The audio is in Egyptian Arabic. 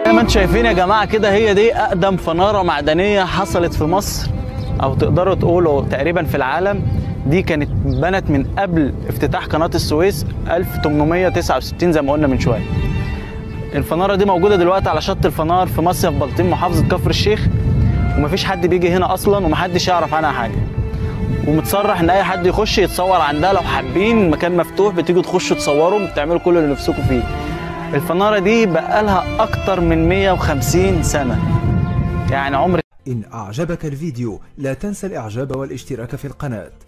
زي ما انتم شايفين يا جماعه كده هي دي اقدم فناره معدنيه حصلت في مصر او تقدروا تقولوا تقريبا في العالم دي كانت بنت من قبل افتتاح قناه السويس 1869 زي ما قلنا من شويه الفناره دي موجوده دلوقتي على شط الفنار في مصيف بلطيم محافظه كفر الشيخ ومفيش حد بيجي هنا اصلا ومحدش يعرف عنها حاجه ومتصرح ان اي حد يخش يتصور عندها لو حابين المكان مفتوح بتيجوا تخشوا تصوروا بتعملوا كل اللي نفسكم فيه الفناره دي بقالها اكتر من 150 سنه يعني عمر إن أعجبك الفيديو لا تنسى الإعجاب والاشتراك في القناة